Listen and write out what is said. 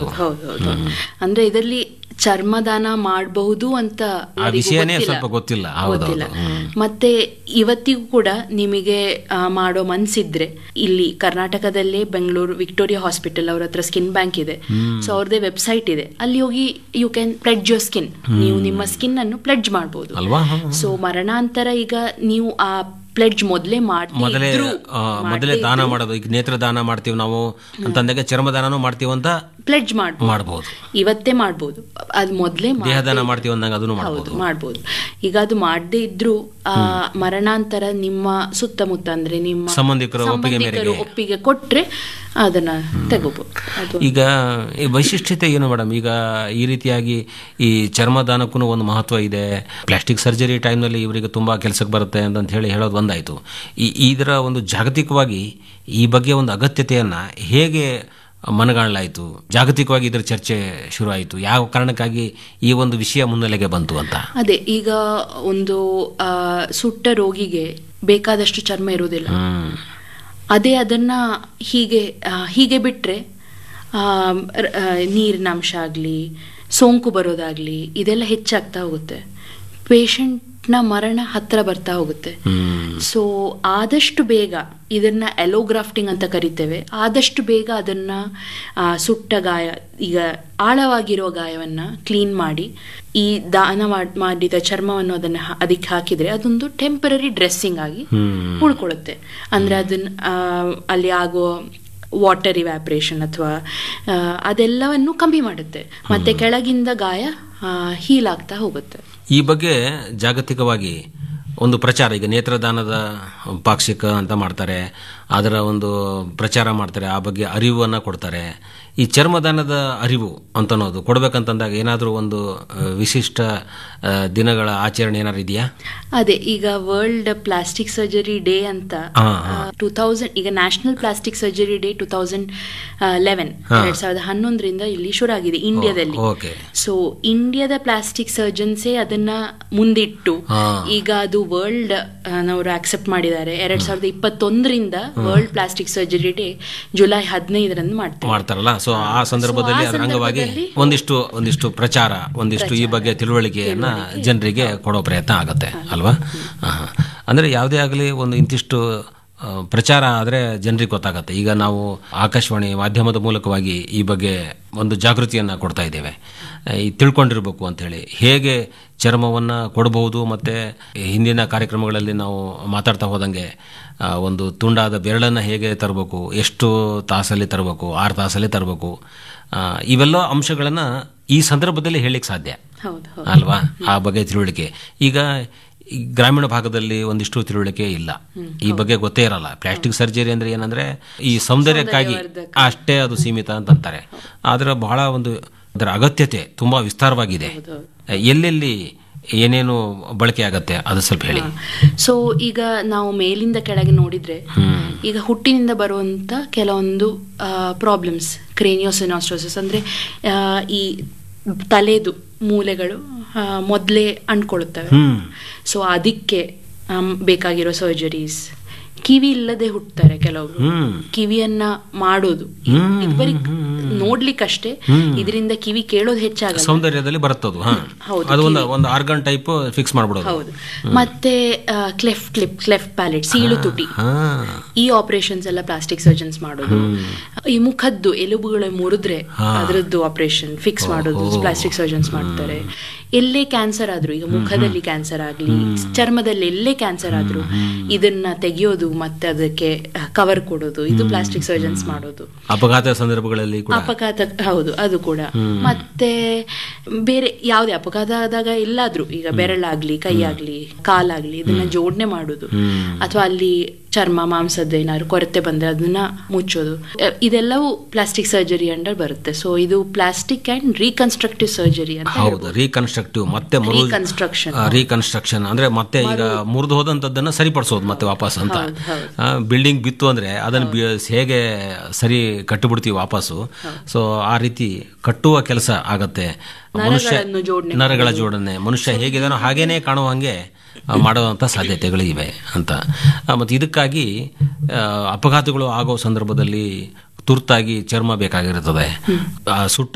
ಹೌದು ಹೌದು ಅಂದ್ರೆ ಇದರಲ್ಲಿ ಚರ್ಮದಾನ ಮಾಡಬಹುದು ಅಂತ ಆ ಯಾರಿಗೂ ವಿಷಯನೇ ಗೊತ್ತಿಲ್ಲ. ಸ್ವಲ್ಪ ಗೊತ್ತಿಲ್ಲ ಹೌದು ಗೊತ್ತಿಲ್ಲ ಹ್ಮ್. ಮತ್ತೆ ಇವತ್ತಿಗೂ ಕೂಡ ನಿಮಗೆ ಆ, ಮಾಡೋ ಮನ್ಸಿದ್ರೆ ಇಲ್ಲಿ ಕರ್ನಾಟಕದಲ್ಲೇ ಬೆಂಗಳೂರು ವಿಕ್ಟೋರಿಯಾ ಹಾಸ್ಪಿಟಲ್ ಅವ್ರ ಹತ್ರ ಸ್ಕಿನ್ ಬ್ಯಾಂಕ್ ಇದೆ ಸೊ ಅವ್ರದೇ ವೆಬ್ಸೈಟ್ ಇದೆ ಅಲ್ಲಿ ಹೋಗಿ you can pledge your skin ನೀವು ನಿಮ್ಮ ಸ್ಕಿನ್ ಅನ್ನು ಪ್ಲೆಡ್ಜ್ ಮಾಡಬಹುದು ಅಲ್ವಾ ಹ, ಹ. ಸೊ ಮರಣಾಂತರ ಈಗ ನೀವು ಆ ಪ್ಲೆಡ್ಜ್ ಮೊದಲೇ ಮಾಡಿ ಮೊದಲೇ ಆ, ಮೊದಲೇ ದಾನ ಮಾಡೋದು ಈಗ ನೇತ್ರ ದಾನ ಮಾಡ್ತೀವಿ ನಾವು ಅಂತಂದಾಗ ಚರ್ಮದಾನನೂ ಮಾಡ್ತೀವಿ ಅಂತ ಪ್ಲೆಡ್ಜ್ ಮಾಡ್ಬೋದು ಮಾಡ್ಬೋದು ಇವತ್ತೇ ಮಾಡ್ಬೋದು ಅದು ಮೊದಲೇ ದೇಹದಾನ ಮಾಡ್ತೀವಿ ಅಂದಾಗ ಅದನ್ನು ಮಾಡ್ಬೋದು ಹೌದು ಮಾಡ್ಬೋದು ಈಗ ಅದು ಮಾಡದೇ ಇದ್ರೂ ಆ ಮರಣಾಂತರ ನಿಮ್ಮ ಸುತ್ತಮುತ್ತ ಅಂದ್ರೆ ನಿಮ್ಮ ಸಂಬಂಧಿಕರ ಒಪ್ಪಿಗೆ ಸಂಬಂಧಿಕರು ಮೇರೆಗೆ. ಒಪ್ಪಿಗೆ ಕೊಟ್ರೆ ಅದನ್ನ ತಗೋಬಹುದು ಅದು ಈಗ ಈ ವೈಶಿಷ್ಟ್ಯತೆ ಏನು ಮೇಡಮ್ ಈಗ ಈ ರೀತಿಯಾಗಿ ಈ ಚರ್ಮದಾನಕ್ಕೂ ಒಂದು ಮಹತ್ವ ಇದೆ ಪ್ಲಾಸ್ಟಿಕ್ ಸರ್ಜರಿ ಟೈಮ್ನಲ್ಲಿ ಇವರಿಗೆ ತುಂಬ ಕೆಲಸಕ್ಕೆ ಬರುತ್ತೆ ಅಂತ ಹೇಳಿ ಹೇಳೋದು ಒಂದಾಯಿತು ಈ ಇದರ ಒಂದು ಜಾಗತಿಕವಾಗಿ ಈ ಬಗ್ಗೆ ಒಂದು ಅಗತ್ಯತೆಯನ್ನು ಹೇಗೆ ಮನಗಾಣಲಾಯಿತು ಜಾಗತಿಕವಾಗಿ ಇದರ ಚರ್ಚೆ ಶುರು ಆಯಿತು ಯಾವ ಕಾರಣಕ್ಕಾಗಿ ಈ ಒಂದು ವಿಷಯ ಮುನ್ನೆಲೆಗೆ ಬಂತು ಅಂತ ಅದೇ ಈಗ ಒಂದು ಆ, ಸುಟ್ಟ ರೋಗಿಗೆ ಬೇಕಾದಷ್ಟು ಚರ್ಮ ಇರುವುದಿಲ್ಲ ಹ್ಮ್ ಅದೇ ಅದನ್ನ ಹೀಗೆ ಆ, ಹೀಗೆ ಬಿಟ್ರೆ ಆ, ರ- ಆ, ನೀರಿನ ಅಂಶ ಆಗಲಿ ಸೋಂಕು ಬರೋದಾಗ್ಲಿ ಇದೆಲ್ಲ ಹೆಚ್ಚಾಗ್ತಾ ಹೋಗುತ್ತೆ ಪೇಷಂಟ್ನ ಮರಣ ಹತ್ರ ಬರ್ತಾ ಹೋಗುತ್ತೆ ಹ್ಮ್ ಸೊ ಆದಷ್ಟು ಬೇಗ ಇದನ್ನ ಎಲೋಗ್ರಾಫ್ಟಿಂಗ್ ಅಂತ ಕರಿತೇವೆ ಆದಷ್ಟು ಬೇಗ ಅದನ್ನ ಆ, ಸುಟ್ಟ ಗಾಯ ಈಗ ಆಳವಾಗಿರೋ ಗಾಯವನ್ನ ಕ್ಲೀನ್ ಮಾಡಿ ಈ ದಾನ ಮಾಡ್- ಮಾಡಿದ ಚರ್ಮವನ್ನು ಅದನ್ನ ಹ- ಅದಕ್ಕೆ ಹಾಕಿದ್ರೆ ಅದೊಂದು ಟೆಂಪರರಿ ಡ್ರೆಸ್ಸಿಂಗ್ ಆಗಿ ಹ್ಮ್ ಉಳ್ಕೊಳ್ಳುತ್ತೆ ಅಂದ್ರೆ ಅದನ್ನ ಆ, ಅಲ್ಲಿ ಆಗೋ ವಾಟರ್ ಇವ್ಯಾಪ್ರೇಷನ್ ಅಥವಾ ಅದೆಲ್ಲವನ್ನು ಕಮ್ಮಿ ಮಾಡುತ್ತೆ ಮತ್ತೆ ಕೆಳಗಿಂದ ಗಾಯ ಹೀಲ್ ಆಗ್ತಾ ಹೋಗುತ್ತೆ ಈ ಬಗ್ಗೆ ಜಾಗತಿಕವಾಗಿ ಒಂದು ಪ್ರಚಾರ ಈಗ ನೇತ್ರದಾನದ ಪಾಕ್ಷಿಕ ಅಂತ ಮಾಡ್ತಾರೆ ಅದರ ಒಂದು ಪ್ರಚಾರ ಮಾಡ್ತಾರೆ ಆ ಬಗ್ಗೆ ಅರಿವನ್ನು ಕೊಡ್ತಾರೆ ಈ ಚರ್ಮದಾನದ ಅರಿವು ಅಂತ ಅನ್ನೋದು ಕೊಡ್ಬೇಕಂತಂದಾಗ ಏನಾದರೂ ಒಂದು ಆ, ವಿಶಿಷ್ಟ ಆ, ದಿನಗಳ ಆಚರಣೆ ಏನಾದ್ರು ಇದೆಯಾ ಅದೇ ಈಗ ವರ್ಲ್ಡ್ ಪ್ಲಾಸ್ಟಿಕ್ ಸರ್ಜರಿ ಡೇ ಅಂತ ಹಾ, ಹಾ. ಟೂ ತೌಸಂಡ್ ಈಗ national plastic surgery day two thousand eleven ಹಾ. ಎರಡ್ ಸಾವಿರದ ಹನ್ನೊಂದರಿಂದ ಇಲ್ಲಿ ಶುರು ಆಗಿದೆ ಇಂಡಿಯಾದಲ್ಲಿ ಓಕೆ ಸೊ ಇಂಡಿಯಾದ ಪ್ಲಾಸ್ಟಿಕ್ ಸರ್ಜನ್ಸೇ ಅದನ್ನ ಮುಂದಿಟ್ಟು ಹಾ. ಈಗ ಅದು ವರ್ಲ್ಡ್ ನವರು ಆಕ್ಸೆಪ್ಟ್ ಮಾಡಿದ್ದಾರೆ ಎರಡ್ ಸಾವಿರದ ಇಪ್ಪತ್ತೊಂದರಿಂದ world plastic surgery day July ಹದಿನೈದರಂದು ಮಾಡ್ತಾರೆ ಮಾಡ್ತಾರಲ್ಲ ಸೊ ಆ ಸಂದರ್ಭದಲ್ಲಿ So, ಆ ಅದರ ಅಂಗವಾಗಿ ಸಂದರ್ಭದಲ್ಲಿ- ಒಂದಿಷ್ಟು ಒಂದಿಷ್ಟು ಪ್ರಚಾರ ಒಂದಿಷ್ಟು ಈ ಬಗ್ಗೆ ತಿಳುವಳಿಕೆಯನ್ನ ಜನರಿಗೆ ಕೊಡೋ ಪ್ರಯತ್ನ ಆಗುತ್ತೆ ಅಲ್ವಾ ಆಹಾ. ಅಂದ್ರೆ ಯಾವುದೇ ಆಗಲಿ ಒಂದು ಇಂತಿಷ್ಟು ಆ, ಪ್ರಚಾರ ಆದರೆ ಜನರಿಗೆ ಗೊತ್ತಾಗತ್ತೆ ಈಗ ನಾವು ಆಕಾಶವಾಣಿ ಮಾಧ್ಯಮದ ಮೂಲಕವಾಗಿ ಈ ಬಗ್ಗೆ ಒಂದು ಜಾಗೃತಿಯನ್ನು ಕೊಡ್ತಾ ಇದ್ದೇವೆ ಆ, ಈ ತಿಳ್ಕೊಂಡಿರ್ಬೇಕು ಅಂತೇಳಿ ಹೇಗೆ ಚರ್ಮವನ್ನು ಕೊಡಬಹುದು ಮತ್ತು ಹಿಂದಿನ ಕಾರ್ಯಕ್ರಮಗಳಲ್ಲಿ ನಾವು ಮಾತಾಡ್ತಾ ಹೋದಂಗೆ ಆ, ಒಂದು ತುಂಡಾದ ಬೆರಳನ್ನು ಹೇಗೆ ತರಬೇಕು ಎಷ್ಟು ತಾಸಲ್ಲಿ ತರಬೇಕು ಆರು ತಾಸಲ್ಲಿ ತರಬೇಕು ಇವೆಲ್ಲ ಅಂಶಗಳನ್ನು ಈ ಸಂದರ್ಭದಲ್ಲಿ ಹೇಳಲಿಕ್ಕೆ ಸಾಧ್ಯ ಹೌದು ಹೌದು ಅಲ್ವಾ ಆ ಬಗ್ಗೆ ತಿಳುವಳಿಕೆ ಈಗ ಈ ಗ್ರಾಮೀಣ ಭಾಗದಲ್ಲಿ ಒಂದಿಷ್ಟು ತಿಳುವಳಿಕೆ ಇಲ್ಲ ಈ ಬಗ್ಗೆ ಗೊತ್ತೇ ಇರಲ್ಲ ಪ್ಲಾಸ್ಟಿಕ್ ಸರ್ಜರಿ ಅಂದ್ರೆ ಏನಂದ್ರೆ ಈ ಸೌಂದರ್ಯಕ್ಕಾಗಿ ಅಷ್ಟೇ ಅದು ಸೀಮಿತ ಅಂತಂತಾರೆ ಆದ್ರೆ ಬಹಳ ಒಂದು ಅದರ ಅಗತ್ಯತೆ ತುಂಬಾ ವಿಸ್ತಾರವಾಗಿದೆ ಎಲ್ಲೆಲ್ಲಿ ಏನೇನು ಬಳಕೆ ಆಗತ್ತೆ ಅದು ಸ್ವಲ್ಪ ಹೇಳಿ ಸೊ ಈಗ ನಾವು ಮೇಲಿಂದ ಕೆಳಗೆ ನೋಡಿದ್ರೆ ಈಗ ಹುಟ್ಟಿನಿಂದ ಬರುವಂತ ಕೆಲವೊಂದು ಪ್ರಾಬ್ಲಮ್ಸ್ ಕ್ರೇನಿಯೋಸಿನಾಸ್ಟ್ರೋಸಿಸ್ ಅಂದ್ರೆ ಆ, ಈ ತಲೆದು ಮೂಲೆಗಳು ಮೊದಲೇ ಅಂಟ್ಕೊಳ್ಳುತ್ತವೆ ಹ್ಮ್ ಸೊ ಅದಕ್ಕೆ ಆಮ್, ಬೇಕಾಗಿರೋ ಸರ್ಜರೀಸ್ ಕಿವಿ ಇಲ್ಲದೆ ಹುಟ್ಟುತ್ತಾರೆ ಕೆಲವರು ಹ್ಮ್ ಕಿವಿಯನ್ನ ಮಾಡೋದು ಹ್ಮ್, ಇದು ಬರೀ ನೋಡ್ಲಿಕ್ಕಷ್ಟೇ ಇದರಿಂದ ಕಿವಿ ಕೇಳೋದು ಹೆಚ್ಚಾಗಲ್ಲ ಸೌಂದರ್ಯದಲ್ಲಿ ಬರುತ್ತದು ಹಾ ಹೌದು, ಅದು ಒಂದು ಒಂದು ಆರ್ಗನ್ ಟೈಪ್ ಫಿಕ್ಸ್ ಮಾಡ್ಬಿಡೋದು ಹೌದು ಮತ್ತೆ ಕ್ಲೆಫ್ಟ್ ಲಿಪ್ ಕ್ಲೆಫ್ಟ್ ಪ್ಯಾಲೆಟ್ ಸೀಳು ತುಟಿ ಹಾ ಈ ಆಪರೇಷನ್ಸ್ ಎಲ್ಲ ಪ್ಲಾಸ್ಟಿಕ್ ಸರ್ಜನ್ಸ್ ಮಾಡೋದು ಈ ಮುಖದ್ದು ಎಲುಬುಗಳು ಮುರಿದ್ರೆ ಅದರದ್ದು ಆಪರೇಷನ್ ಫಿಕ್ಸ್ ಮಾಡೋದು ಪ್ಲಾಸ್ಟಿಕ್ ಸರ್ಜನ್ಸ್ ಮಾಡ್ತಾರೆ ಎಲ್ಲೇ ಕ್ಯಾನ್ಸರ್ ಆದ್ರೂ ಈಗ ಮುಖದಲ್ಲಿ ಕ್ಯಾನ್ಸರ್ ಆಗ್ಲಿ ಚರ್ಮದಲ್ಲಿ ಎಲ್ಲೇ ಕ್ಯಾನ್ಸರ್ ಆದ್ರೂ ಇದನ್ನ ತೆಗೆಯೋದು ಮತ್ತೆ ಅದಕ್ಕೆ ಕವರ್ ಕೊಡೋದು ಇದು ಪ್ಲಾಸ್ಟಿಕ್ ಸರ್ಜನ್ಸ್ ಮಾಡೋದು ಅಪಘಾತ ಸಂದರ್ಭಗಳಲ್ಲಿ ಕೂಡ ಅಪಘಾತ ಹೌದು ಅದು ಕೂಡ ಮತ್ತೆ ಬೇರೆ ಯಾವುದೇ ಅಪಘಾತ ಆದಾಗ ಎಲ್ಲಾದ್ರೂ ಈಗ ಬೆರಳಾಗ್ಲಿ ಕೈಯಾಗ್ಲಿ ಕಾಲಾಗ್ಲಿ ಇದನ್ನ ಜೋಡಣೆ ಮಾಡೋದು ಅಥವಾ ಅಲ್ಲಿ ಚರ್ಮ ಮಾಂಸದ ಏನಾದ್ರು ಕೊರತೆ ಬಂದ್ರೆ ಅದನ್ನ ಮುಚ್ಚೋದು ಅಹ್, ಇದೆಲ್ಲವೂ ಪ್ಲಾಸ್ಟಿಕ್ ಸರ್ಜರಿ ಅಂಡರ್ ಬರುತ್ತೆ ಸೊ ಇದು ಪ್ಲಾಸ್ಟಿಕ್ ಅಂಡ್ ರೀಕನ್ಸ್ಟ್ರಕ್ಟಿವ್ ಸರ್ಜರಿ ಅಂತ ಹೌದು ರೀಕನ್ಸ್ಟ್ರಕ್ಟಿವ್ ಮತ್ತೆ ಮರು ರೀಕನ್ಸ್ಟ್ರಕ್ಷನ್ ರೀಕನ್ಸ್ಟ್ರಕ್ಷನ್ ಅಂದ್ರೆ ಮತ್ತೆ ಈಗ ಮುರಿದು ಹೋದಂತದ್ದನ್ನ ಸರಿಪಡಿಸೋದು ಮತ್ತೆ ವಾಪಸ್ ಅಂತ ಬಿಲ್ಡಿಂಗ್ ಬಿತ್ತು ಅಂದ್ರೆ ಅದನ್ನ ಬಿ- ಹೇಗೆ ಸರಿ ಕಟ್ಟಿಬಿಡ್ತೀವಿ ವಾಪಸ್ಸು ಸೊ ಆ ರೀತಿ ಕಟ್ಟುವ ಕೆಲಸ ಆಗತ್ತೆ ಮನುಷ್ಯ ನರಗಳನ್ನು ಜೋಡಣೆ ನರಗಳ ಜೋಡಣೆ ಮನುಷ್ಯ ಹೇಗಿದಾನೋ ಹಾಗೇನೆ ಕಾಣುವ ಹಾಗೆ ಆ, ಮಾಡುವಂಥ ಸಾಧ್ಯತೆಗಳು ಇವೆ ಅಂತ ಆ, ಮತ್ತೆ ಇದಕ್ಕಾಗಿ ಆ, ಅಪಘಾತಗಳು ಆಗೋ ಸಂದರ್ಭದಲ್ಲಿ ತುರ್ತಾಗಿ ಚರ್ಮ ಬೇಕಾಗಿರುತ್ತದೆ ಆ, ಸುಟ್ಟ